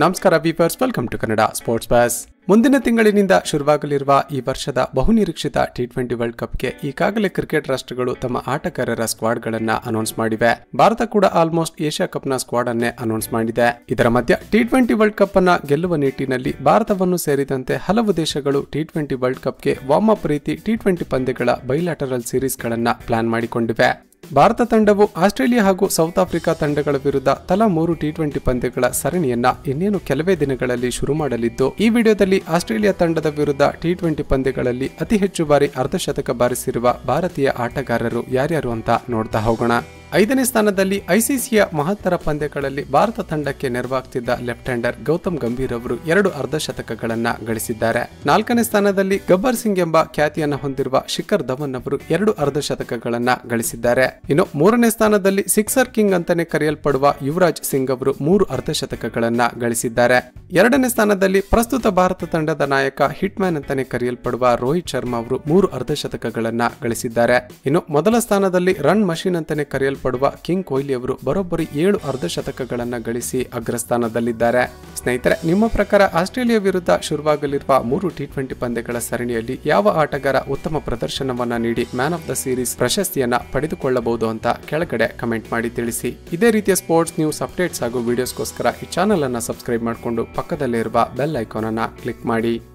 ನಮಸ್ಕಾರ viewers welcome to Kannada sports buzz ಮುಂದಿನ ತಿಂಗಳಿನಿಂದ ಶುರುವಾಗಲಿರುವ ಈ ವರ್ಷದ ಬಹುನಿರೀಕ್ಷಿತ ಟಿ ಟ್ವೆಂಟಿ ವರ್ಲ್ಡ್ ಕಪ್ಗೆ ಈಗಾಗಲೇ ಕ್ರಿಕೆಟ್ ರಾಷ್ಟ್ರಗಳು ತಮ್ಮ ಆಟಗಾರರ ಸ್ಕ್ವಾಡ್ಗಳನ್ನ ಅನೌನ್ಸ್ ಮಾಡಿವೆ ಭಾರತ ಕೂಡ ಆಲ್ಮೋಸ್ಟ್ ಏಷ್ಯಾ ಕಪ್ನ ಸ್ಕ್ವಾಡ್ ಅನ್ನೇ ಅನೌನ್ಸ್ ಮಾಡಿದೆ ಇದರ ಮಧ್ಯ ಟಿ ಟ್ವೆಂಟಿ ವರ್ಲ್ಡ್ ಕಪ್ ಅನ್ನ ಗೆಲ್ಲುವ ನಿಟ್ಟಿನಲ್ಲಿ ಭಾರತವನ್ನು ಸೇರಿದಂತೆ ಹಲವು ದೇಶಗಳು ಟಿ ಟ್ವೆಂಟಿ ವರ್ಲ್ಡ್ ಕಪ್ಗೆ ವಾರ್ಮ್ ಅಪ್ ರೀತಿ ಟಿ ಟ್ವೆಂಟಿ ಪಂದ್ಯಗಳ ಬೈಲಾಟರಲ್ ಸೀರೀಸ್ಗಳನ್ನ ಪ್ಲಾನ್ ಮಾಡಿಕೊಂಡಿವೆ ಭಾರತ ತಂಡವು ಆಸ್ಟ್ರೇಲಿಯಾ ಹಾಗೂ ಸೌತ್ ಆಫ್ರಿಕಾ ತಂಡಗಳ ವಿರುದ್ಧ ತಲಾ ಮೂರು ಟಿ ಟ್ವೆಂಟಿ ಪಂದ್ಯಗಳ ಸರಣಿಯನ್ನ ಇನ್ನೇನು ಕೆಲವೇ ದಿನಗಳಲ್ಲಿ ಶುರು ಮಾಡಲಿದ್ದು ಈ ವಿಡಿಯೋದಲ್ಲಿ ಆಸ್ಟ್ರೇಲಿಯಾ ತಂಡದ ವಿರುದ್ಧ ಟಿ ಟ್ವೆಂಟಿ ಪಂದ್ಯಗಳಲ್ಲಿ ಅತಿ ಹೆಚ್ಚು ಬಾರಿ ಅರ್ಧಶತಕ ಬಾರಿಸಿರುವ ಭಾರತೀಯ ಆಟಗಾರರು ಯಾರ್ಯಾರು ಅಂತ ನೋಡ್ತಾ ಹೋಗೋಣ ಐದನೇ ಸ್ಥಾನದಲ್ಲಿ ಐಸಿಸಿಯ ಮಹತ್ತರ ಪಂದ್ಯಗಳಲ್ಲಿ ಭಾರತ ತಂಡಕ್ಕೆ ನೆರವಾಗ್ತಿದ್ದ ಲೆಫ್ಟ್ ಹ್ಯಾಂಡರ್ ಗೌತಮ್ ಗಂಭೀರ್ ಅವರು ಎರಡು ಅರ್ಧಶತಕಗಳನ್ನ ಗಳಿಸಿದ್ದಾರೆ ನಾಲ್ಕನೇ ಸ್ಥಾನದಲ್ಲಿ ಗಬ್ಬರ್ ಸಿಂಗ್ ಎಂಬ ಖ್ಯಾತಿಯನ್ನ ಹೊಂದಿರುವ ಶಿಖರ್ ಧವನ್ ಅವರು ಎರಡು ಅರ್ಧಶತಕಗಳನ್ನ ಗಳಿಸಿದ್ದಾರೆ ಇನ್ನು ಮೂರನೇ ಸ್ಥಾನದಲ್ಲಿ ಸಿಕ್ಸರ್ ಕಿಂಗ್ ಅಂತಾನೆ ಕರೆಯಲ್ಪಡುವ ಯುವರಾಜ್ ಸಿಂಗ್ ಅವರು ಮೂರು ಅರ್ಧಶತಕಗಳನ್ನ ಗಳಿಸಿದ್ದಾರೆ ಎರಡನೇ ಸ್ಥಾನದಲ್ಲಿ ಪ್ರಸ್ತುತ ಭಾರತ ತಂಡದ ನಾಯಕ ಹಿಟ್ ಮ್ಯಾನ್ ಅಂತಾನೆ ಕರೆಯಲ್ಪಡುವ ರೋಹಿತ್ ಶರ್ಮಾ ಅವರು ಮೂರು ಅರ್ಧಶತಕಗಳನ್ನ ಗಳಿಸಿದ್ದಾರೆ ಇನ್ನು ಮೊದಲ ಸ್ಥಾನದಲ್ಲಿ ರನ್ ಮಷಿನ್ ಅಂತಾನೆ ಕರೆಯಲ್ಪಡುವ ಕಿಂಗ್ ಕೊಹ್ಲಿ ಅವರು ಬರೋಬ್ಬರಿ ಏಳು ಅರ್ಧಶತಕಗಳನ್ನ ಗಳಿಸಿ ಅಗ್ರಸ್ಥಾನದಲ್ಲಿದ್ದಾರೆ ಸ್ನೇಹಿತರೆ ನಿಮ್ಮ ಪ್ರಕಾರ ಆಸ್ಟ್ರೇಲಿಯಾ ವಿರುದ್ಧ ಶುರುವಾಗಲಿರುವ ಮೂರು ಟಿ ಟ್ವೆಂಟಿ ಪಂದ್ಯಗಳ ಸರಣಿಯಲ್ಲಿ ಯಾವ ಆಟಗಾರ ಉತ್ತಮ ಪ್ರದರ್ಶನವನ್ನ ನೀಡಿ ಮ್ಯಾನ್ ಆಫ್ ದ ಸೀರೀಸ್ ಪ್ರಶಸ್ತಿಯನ್ನ ಪಡೆದುಕೊಳ್ಳಬಹುದು ಅಂತ ಕೆಳಗಡೆ ಕಮೆಂಟ್ ಮಾಡಿ ತಿಳಿಸಿ ಇದೇ ರೀತಿಯ ಸ್ಪೋರ್ಟ್ಸ್ ನ್ಯೂಸ್ ಅಪ್ಡೇಟ್ಸ್ ಹಾಗೂ ವಿಡಿಯೋಸ್ಗೋಸ್ಕರ ಈ ಚಾನಲ್ ಅನ್ನ ಸಬ್ಸ್ಕ್ರೈಬ್ ಮಾಡಿಕೊಂಡು ಪಕ್ಕದಲ್ಲೇ ಇರುವ ಬೆಲ್ ಐಕಾನ್ ಅನ್ನ ಕ್ಲಿಕ್ ಮಾಡಿ